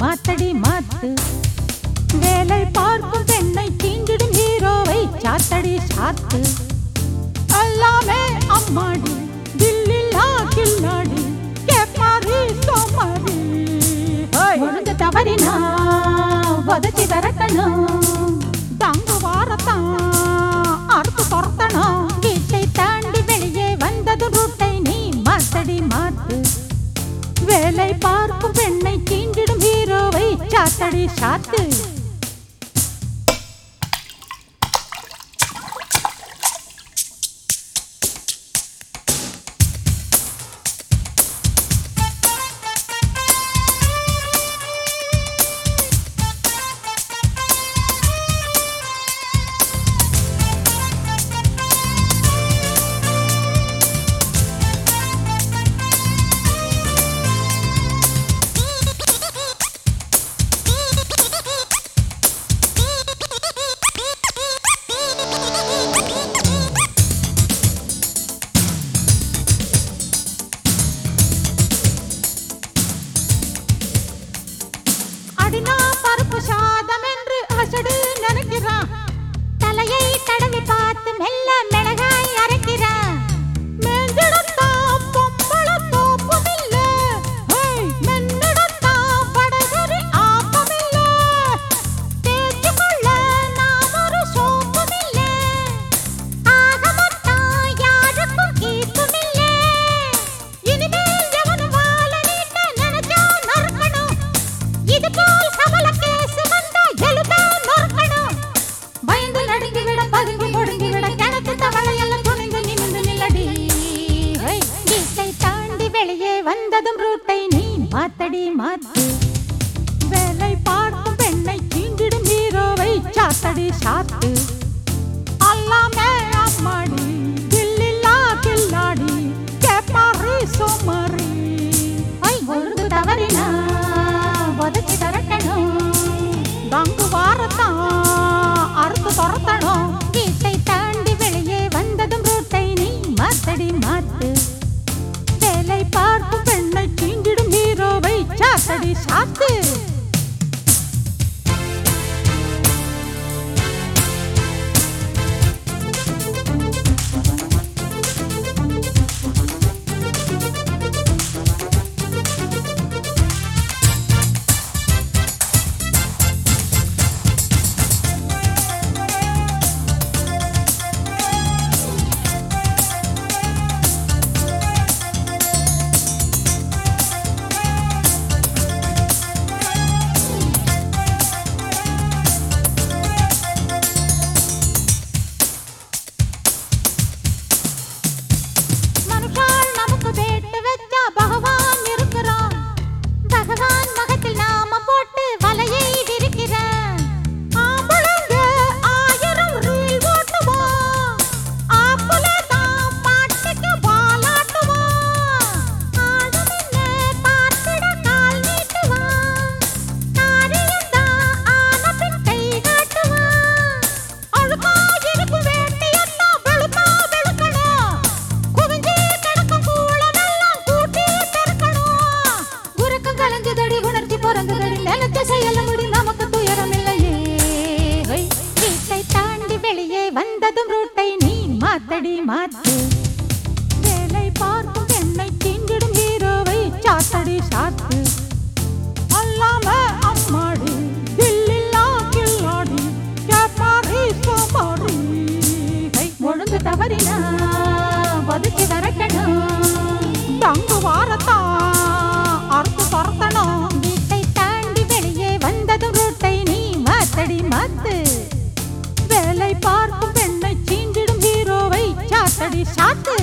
மாத்தடி மாத்து வேலை பார்க்கும் பெண்ணை தீண்டிடும் ஹீரோவை சாத்தடி சாத்து எல்லாமே அம்மாடி தில்லில்லா கில்லாடி கேப்பாரி சோமாரி ஒழுங்கு தவறினா உதச்சி விரட்டணும் தங்கு வாரத்தான் அறுத்து துரத்தணும் வீட்டை தாண்டி வெளியே வந்தது ரூட்டை நீ மாத்தடி மாத்து வேலை பார்க்கும் பெண்ணை தீண்டிடும் ஹீரோவை சாத்தடி சாத்து அடினா பருப்பு சாதம் என்று அசடு நினைக்கிறான் தலையை தடவி பார்த்து மெல்ல மிளகாய் அரைக்கிறான் மேஞ்சிடத்தா பொம்பளை தோப்புமில்ல. ஹேய், மென்னிடத்தா படகுறி ஆப்பமில்ல. தேய்ச்சுக்கொள்ள நாம் ஒரு சோப்புமில்ல. ஆக மொத்தம் யாருக்கும் கீர்த்துமில்ல. இனிமேல் எவனும் வாழ நீட்ட நினைச்சா நறுக்கணும். இதுபோல் சபல கேஸ் வந்தா எழுத நொறுக்கணும். பயந்து நடுங்கி விட பதுங்கி ஒடுங்கி விட கிணத்து தவளையெல்லாம் துணிந்து நிமிந்து நில்லடி ஹை, வீட்டை தாண்டி வெளியே வந்ததும் ரூட்டை நீ மாத்தடி மாத்து வேலை பார்க்கும் பெண்ணை தீண்டிடும் ஹீரோவை சாத்தடி சாத்து அல்லாமே அம்மாடி தில்லில்லா கில்லாடி கேப்பாரி சோமாரி ஐ ஒழுங்கு தவறினா உதச்சி தரட்டணும் பங்கு வாரத்தான் அறுத்து துரத்தணும் வீட்டை தாண்டி வெளியே வந்ததும் ரூட்டை நீ மாத்தடி மாத்து வேலை பார்க்கும் பெண்ணை தீண்டிடும் ஹீரோவை சாத்தடி சாத்து மனுஷால் நமக்கு வேட்டு வச்சா பகவான் இருக்கிறான் பகவான் மகத்தில் நாம போட்டு வலையை விரிக்கிறான் ஆம்பளைங்க ஆயிரம் ரீல் ஓட்டுவோம் ஆம்பள தான் பாட்டுக்கு வாலாட்டுவான் ஆடும் என்ன பார்த்திட கால் நீட்டுவான் காரியம் தான் ஆன பின் கை காட்டுவான் அழுக்கா இருக்கும் வேட்டையெல்லாம் வெளுத்தா வெளுக்கணும் குவிஞ்சு கிடக்கும் கூளமெல்லாம் கூட்டி பெருக்கணும் உறக்கம் கலங்குதடி உணர்ச்சி பிறந்ததடி நினைச்ச செயல முடி நமக்கு துயரம் இல்லையே ஹொய், வீட்டை தாண்டி வெளியே வந்ததும் ரூட்டை நீ மாத்தடி மாத்து வேலை பார்க்கும் பெண்ணை தீண்டிடும் ஹீரோவை சாத்தடி சாத்து அல்லாம அம்மாடி தில்லில்லா கில்லாடி கேப்பாரி சோமாரி கை ஒழுங்கு தவறினா ஒதுக்கி வரட்டணும் தங்கு வாரத்தான் அறுத்து துரத்தணும் வீட்டை தாண்டி வெளியே வந்ததும் ரூட்டை நீ மாத்தடி மாத்து வேலை பார்க்கும் பெண்ணை சீண்டிடும் ஹீரோவை சாத்தடி சாத்து